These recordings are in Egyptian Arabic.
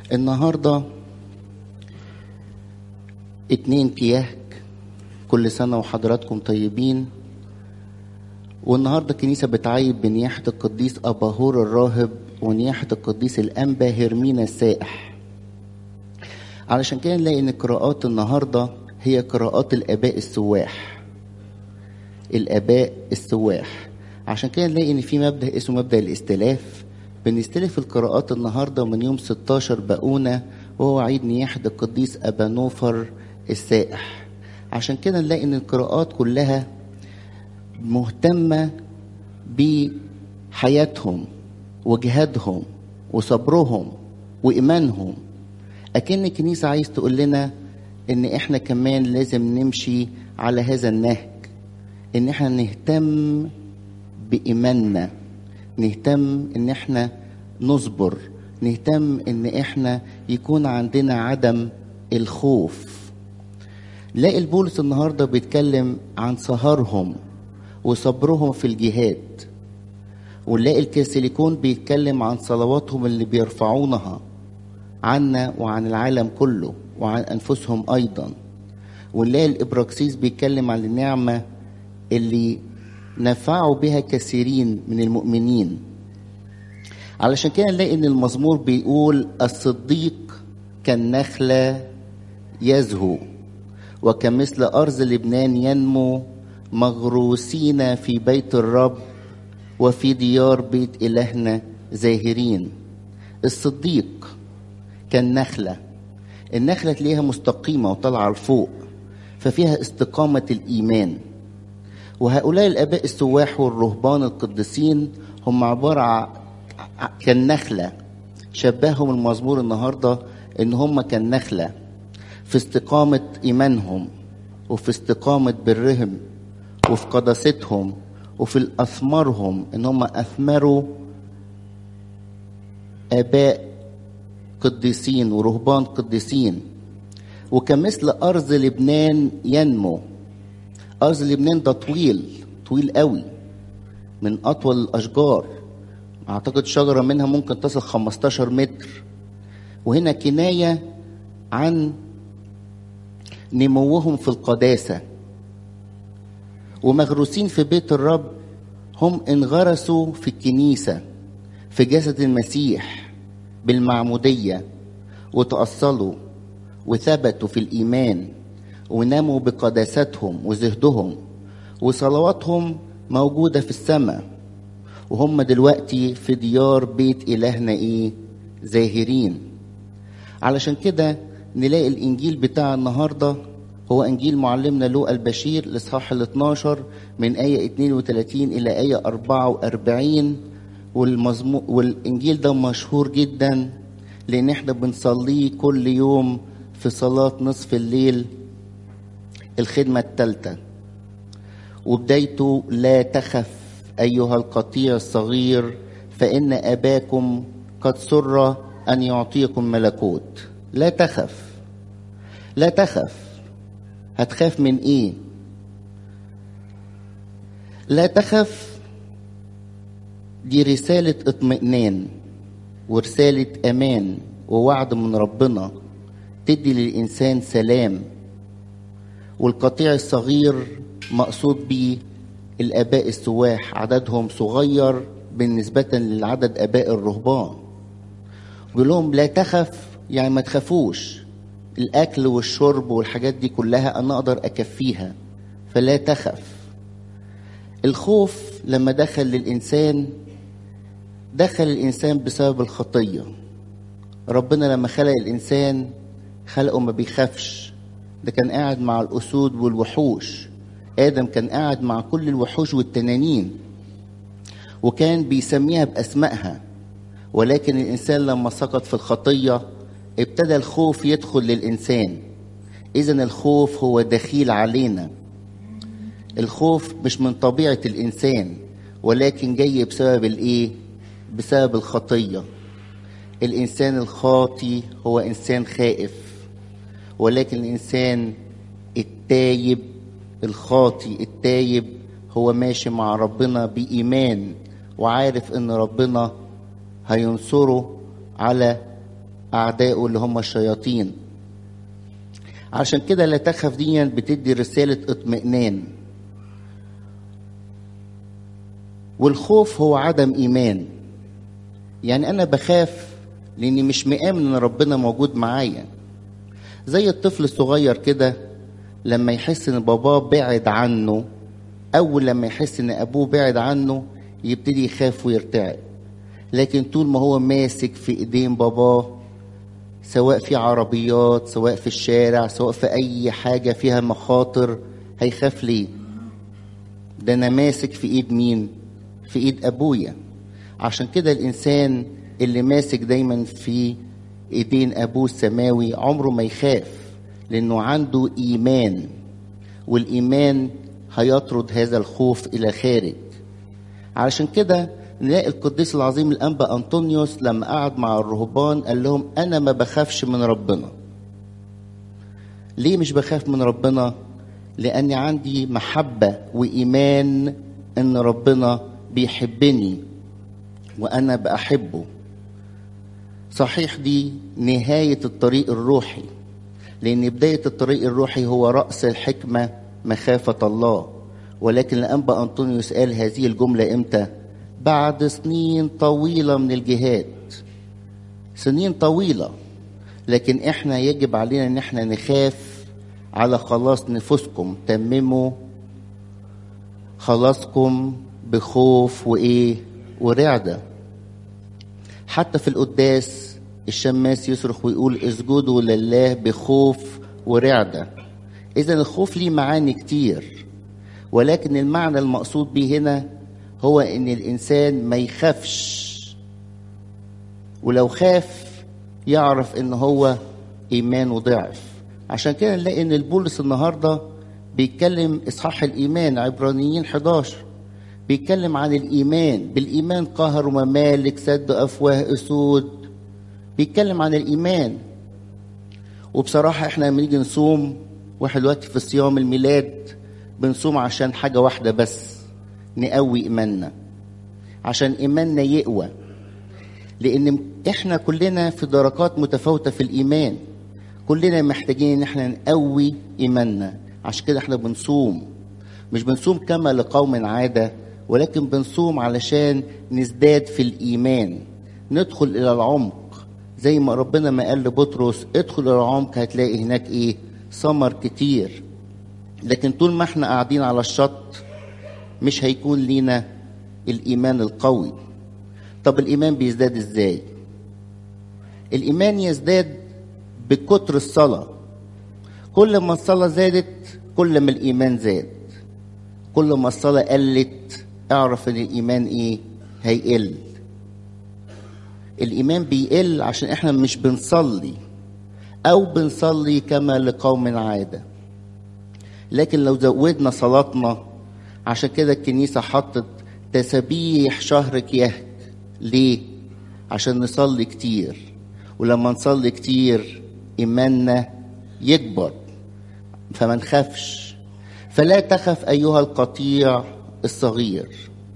النهاردة اتنين كياك كل سنة وحضراتكم طيبين والنهاردة الكنيسة بتعيد بنياحة القديس أباهور الراهب ونياحة القديس الأنبا هرمينا السائح علشان كده نلاقي ان قراءات النهاردة هي قراءات الآباء السواح الآباء السواح عشان كده نلاقي ان في مبدأ اسمه مبدأ الاستلاف بنستلف القراءات النهاردة من يوم 16 بقونة وهو عيد نياحة القديس أبا نوفر السائح عشان كده نلاقي ان القراءات كلها مهتمة بحياتهم وجهادهم وصبرهم وإيمانهم أكن الكنيسة عايز تقول لنا إن إحنا كمان لازم نمشي على هذا النهج إن إحنا نهتم بإيماننا نهتم إن إحنا نصبر نهتم إن إحنا يكون عندنا عدم الخوف لاقي البولس النهارده بيتكلم عن سهرهم وصبرهم في الجهاد ونلاقي الكاثوليكون بيتكلم عن صلواتهم اللي بيرفعونها عنا وعن العالم كله وعن انفسهم ايضا ونلاقي الابراكسيس بيتكلم عن النعمه اللي نفعوا بها كثيرين من المؤمنين علشان كده نلاقي ان المزمور بيقول الصديق كالنخله يزهو وكمثل ارض لبنان ينمو مغروسين في بيت الرب وفي ديار بيت إلهنا زاهرين الصديق كالنخلة النخلة تلاقيها مستقيمة وطالعة لفوق ففيها استقامة الإيمان وهؤلاء الآباء السواح والرهبان القديسين هم عبارة كالنخلة شبههم المزمور النهاردة إن هم كالنخلة في استقامة إيمانهم وفي استقامة برهم وفي قداستهم وفي أثمارهم إن هم أثمروا آباء قديسين ورهبان قديسين وكمثل أرض لبنان ينمو أرض لبنان ده طويل طويل قوي من أطول الأشجار أعتقد شجرة منها ممكن تصل 15 متر وهنا كناية عن نموهم في القداسة ومغروسين في بيت الرب هم انغرسوا في الكنيسة في جسد المسيح بالمعمودية وتأصلوا وثبتوا في الإيمان ونموا بقداستهم وزهدهم وصلواتهم موجودة في السماء وهم دلوقتي في ديار بيت إلهنا إيه زاهرين علشان كده نلاقي الإنجيل بتاع النهاردة هو إنجيل معلمنا لوقا البشير الإصحاح ال 12 من آية 32 إلى آية 44 والمزمو والإنجيل ده مشهور جدا لأن إحنا بنصليه كل يوم في صلاة نصف الليل الخدمة الثالثة وبدايته لا تخف أيها القطيع الصغير فإن أباكم قد سر أن يعطيكم ملكوت لا تخف لا تخف هتخاف من ايه لا تخف دي رسالة اطمئنان ورسالة امان ووعد من ربنا تدي للانسان سلام والقطيع الصغير مقصود بيه الاباء السواح عددهم صغير بالنسبة للعدد اباء الرهبان بيقول لهم لا تخف يعني ما تخافوش الاكل والشرب والحاجات دي كلها انا اقدر اكفيها فلا تخف الخوف لما دخل للانسان دخل الانسان بسبب الخطيه ربنا لما خلق الانسان خلقه ما بيخافش ده كان قاعد مع الاسود والوحوش ادم كان قاعد مع كل الوحوش والتنانين وكان بيسميها باسمائها ولكن الانسان لما سقط في الخطيه ابتدى الخوف يدخل للإنسان إذا الخوف هو دخيل علينا الخوف مش من طبيعة الإنسان ولكن جاي بسبب الإيه؟ بسبب الخطية الإنسان الخاطي هو إنسان خائف ولكن الإنسان التايب الخاطي التايب هو ماشي مع ربنا بإيمان وعارف إن ربنا هينصره على أعدائه اللي هم الشياطين عشان كده لا تخف دي بتدي رسالة اطمئنان والخوف هو عدم إيمان يعني أنا بخاف لأني مش مآمن إن ربنا موجود معايا زي الطفل الصغير كده لما يحس إن باباه بعد عنه أول لما يحس إن أبوه بعد عنه يبتدي يخاف ويرتعب لكن طول ما هو ماسك في إيدين باباه سواء في عربيات سواء في الشارع سواء في أي حاجة فيها مخاطر هيخاف ليه ده أنا ماسك في إيد مين في إيد أبويا عشان كده الإنسان اللي ماسك دايما في إيدين أبوه السماوي عمره ما يخاف لأنه عنده إيمان والإيمان هيطرد هذا الخوف إلى خارج علشان كده نلاقي القديس العظيم الأنبا أنطونيوس لما قعد مع الرهبان قال لهم أنا ما بخافش من ربنا ليه مش بخاف من ربنا لأني عندي محبة وإيمان إن ربنا بيحبني وأنا بأحبه صحيح دي نهاية الطريق الروحي لأن بداية الطريق الروحي هو رأس الحكمة مخافة الله ولكن الأنبا أنطونيوس قال هذه الجملة إمتى؟ بعد سنين طويلة من الجهاد سنين طويلة لكن احنا يجب علينا ان احنا نخاف على خلاص نفوسكم تمموا خلاصكم بخوف وايه ورعدة حتى في القداس الشماس يصرخ ويقول اسجدوا لله بخوف ورعدة اذا الخوف ليه معاني كتير ولكن المعنى المقصود به هنا هو ان الانسان ما يخافش ولو خاف يعرف ان هو ايمانه ضعف عشان كده نلاقي ان البولس النهارده بيتكلم اصحاح الايمان عبرانيين 11 بيتكلم عن الايمان بالايمان قهروا ممالك سد افواه اسود بيتكلم عن الايمان وبصراحه احنا لما نيجي نصوم واحد دلوقتي في صيام الميلاد بنصوم عشان حاجه واحده بس نقوي ايماننا عشان ايماننا يقوى لان احنا كلنا في درجات متفاوته في الايمان كلنا محتاجين ان احنا نقوي ايماننا عشان كده احنا بنصوم مش بنصوم كما لقوم عاده ولكن بنصوم علشان نزداد في الايمان ندخل الى العمق زي ما ربنا ما قال لبطرس ادخل الى العمق هتلاقي هناك ايه ثمر كتير لكن طول ما احنا قاعدين على الشط مش هيكون لينا الايمان القوي طب الايمان بيزداد ازاي الايمان يزداد بكتر الصلاه كل ما الصلاه زادت كل ما الايمان زاد كل ما الصلاه قلت اعرف ان الايمان ايه هيقل الايمان بيقل عشان احنا مش بنصلي او بنصلي كما لقوم عاده لكن لو زودنا صلاتنا عشان كده الكنيسة حطت تسابيح شهر كيهك ليه؟ عشان نصلي كتير ولما نصلي كتير إيماننا يكبر فما نخافش فلا تخف أيها القطيع الصغير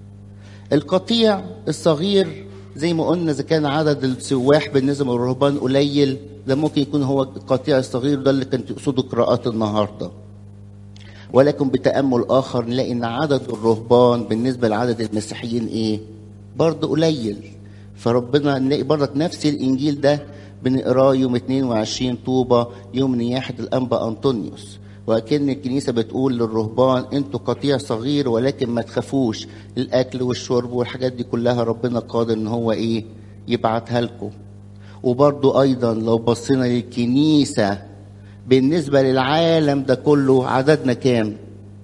القطيع الصغير زي ما قلنا إذا كان عدد السواح بالنسبة للرهبان قليل ده ممكن يكون هو القطيع الصغير ده اللي كانت تقصده قراءات النهارده ولكن بتأمل آخر نلاقي إن عدد الرهبان بالنسبة لعدد المسيحيين إيه؟ برضه قليل فربنا نلاقي برضك نفس الإنجيل ده بنقراه يوم 22 طوبة يوم نياحة الأنبا أنطونيوس وأكن الكنيسة بتقول للرهبان أنتوا قطيع صغير ولكن ما تخافوش الأكل والشرب والحاجات دي كلها ربنا قادر إن هو إيه؟ يبعتها لكم وبرضه أيضا لو بصينا للكنيسة بالنسبة للعالم ده كله عددنا كام؟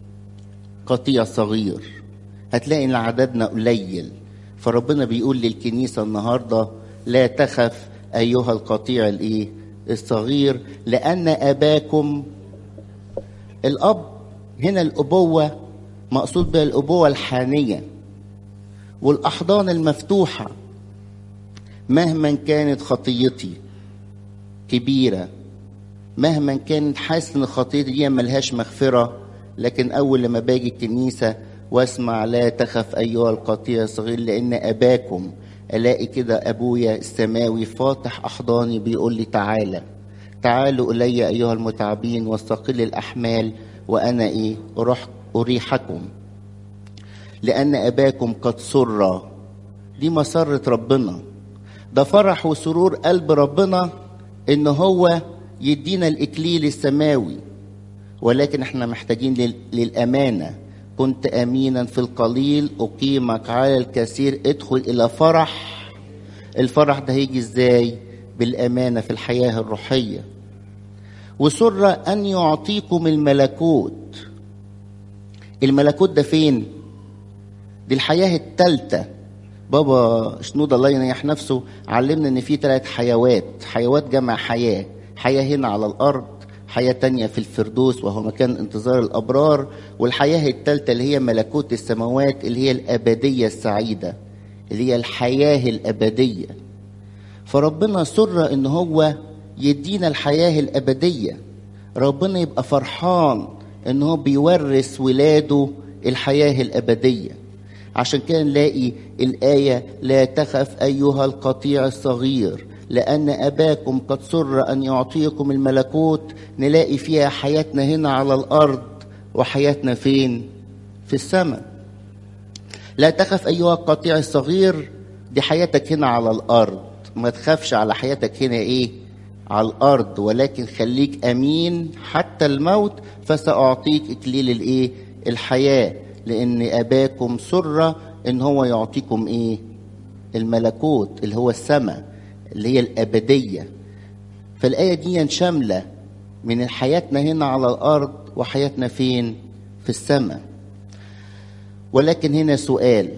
قطيع صغير هتلاقي ان عددنا قليل فربنا بيقول للكنيسة النهاردة لا تخف أيها القطيع الإيه؟ الصغير لأن أباكم الأب هنا الأبوة مقصود بها الأبوة الحانية والأحضان المفتوحة مهما كانت خطيتي كبيرة مهما كان حاسس ان خطيتي دي ملهاش مغفرة لكن أول لما باجي الكنيسة واسمع لا تخف أيها القطيع الصغير لأن أباكم الاقي كده ابويا السماوي فاتح احضاني بيقول لي تعالى تعالوا الي ايها المتعبين واستقل الاحمال وانا ايه أروح اريحكم لان اباكم قد سر دي مسره ربنا ده فرح وسرور قلب ربنا ان هو يدينا الاكليل السماوي ولكن احنا محتاجين لل- للامانه كنت امينا في القليل اقيمك على الكثير ادخل الى فرح الفرح ده هيجي ازاي بالامانه في الحياه الروحيه وسر ان يعطيكم الملكوت الملكوت ده فين دي الحياه الثالثه بابا شنود الله ينيح نفسه علمنا ان في ثلاث حيوات حيوات جمع حياه حياه هنا على الارض حياة تانية في الفردوس وهو مكان انتظار الأبرار والحياة الثالثة اللي هي ملكوت السماوات اللي هي الأبدية السعيدة اللي هي الحياة الأبدية فربنا سر ان هو يدينا الحياة الأبدية ربنا يبقى فرحان ان هو بيورث ولاده الحياة الأبدية عشان كده نلاقي الآية لا تخف أيها القطيع الصغير لأن أباكم قد سر أن يعطيكم الملكوت نلاقي فيها حياتنا هنا على الأرض وحياتنا فين؟ في السماء لا تخف أيها القطيع الصغير دي حياتك هنا على الأرض ما تخافش على حياتك هنا إيه؟ على الأرض ولكن خليك أمين حتى الموت فسأعطيك إكليل الإيه؟ الحياة لأن أباكم سر إن هو يعطيكم إيه؟ الملكوت اللي هو السماء اللي هي الأبدية فالآية دي شاملة من حياتنا هنا على الأرض وحياتنا فين؟ في السماء ولكن هنا سؤال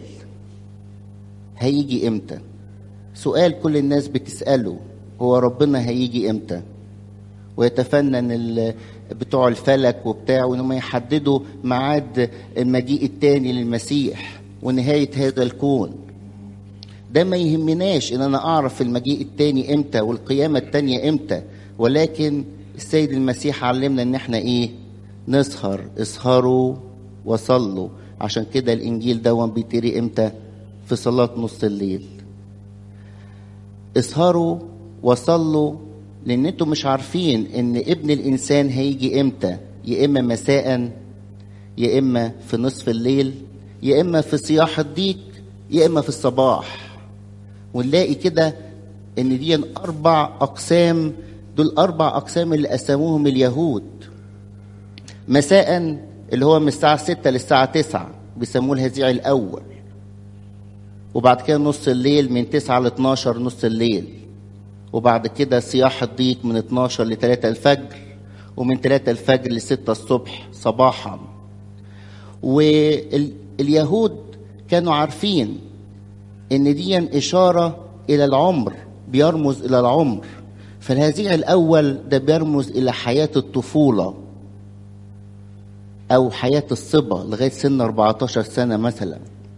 هيجي امتى سؤال كل الناس بتسأله هو ربنا هيجي امتى ويتفنن ال- بتوع الفلك وبتاع وانهم يحددوا ميعاد المجيء التاني للمسيح ونهاية هذا الكون ده ما يهمناش ان انا اعرف المجيء التاني امتى والقيامة التانية امتى ولكن السيد المسيح علمنا ان احنا ايه نسهر اسهروا وصلوا عشان كده الانجيل ده بيتري امتى في صلاة نص الليل اسهروا وصلوا لان انتوا مش عارفين ان ابن الانسان هيجي امتى يا اما مساء يا اما في نصف الليل يا اما في صياح الديك يا اما في الصباح ونلاقي كده ان دي اربع اقسام دول اربع اقسام اللي قسموهم اليهود مساء اللي هو من الساعة 6 للساعة 9 بيسموه الهزيع الأول وبعد كده نص الليل من 9 ل 12 نص الليل وبعد كده صياح الضيق من 12 ل 3 الفجر ومن 3 الفجر ل 6 الصبح صباحا واليهود كانوا عارفين ان دي اشاره الى العمر بيرمز الى العمر فالهزيع الاول ده بيرمز الى حياه الطفوله او حياه الصبا لغايه سن 14 سنه مثلا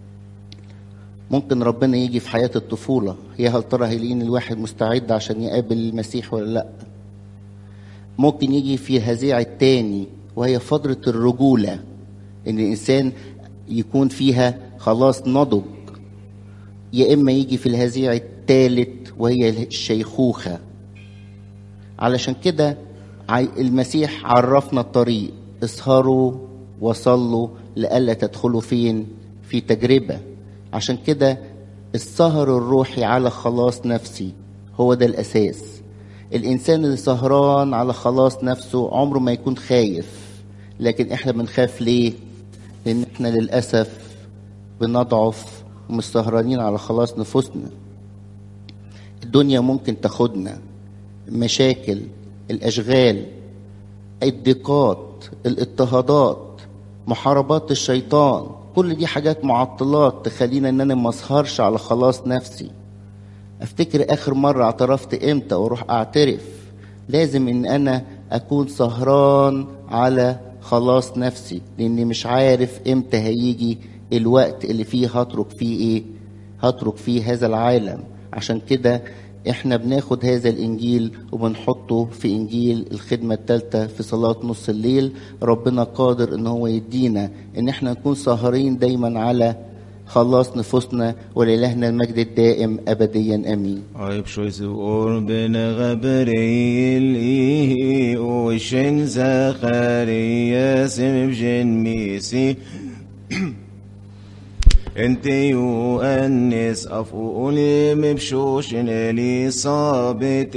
ممكن ربنا يجي في حياه الطفوله هي هل ترى هيلاقين الواحد مستعد عشان يقابل المسيح ولا لا ممكن يجي في الهزيع الثاني وهي فتره الرجوله ان الانسان يكون فيها خلاص نضج يا اما يجي في الهزيع الثالث وهي الشيخوخه علشان كده المسيح عرفنا الطريق اسهروا وصلوا لئلا تدخلوا فين في تجربه عشان كده السهر الروحي على خلاص نفسي هو ده الاساس الانسان اللي سهران على خلاص نفسه عمره ما يكون خايف لكن احنا بنخاف ليه لان احنا للاسف بنضعف ومش سهرانين على خلاص نفوسنا الدنيا ممكن تاخدنا مشاكل الاشغال الضيقات الاضطهادات محاربات الشيطان كل دي حاجات معطلات تخلينا ان انا ما اسهرش على خلاص نفسي افتكر اخر مره اعترفت امتى واروح اعترف لازم ان انا اكون سهران على خلاص نفسي لاني مش عارف امتى هيجي الوقت اللي فيه هترك فيه ايه هترك فيه هذا العالم عشان كده احنا بناخد هذا الانجيل وبنحطه في انجيل الخدمة الثالثة في صلاة نص الليل ربنا قادر ان هو يدينا ان احنا نكون سهرين دايما على خلاص نفوسنا ولإلهنا المجد الدائم أبديا أمين Ayıp şoysu orbene gabriel ihi o şen zakariya semib jen misi انت يؤنس افؤل مبشوش لي صابت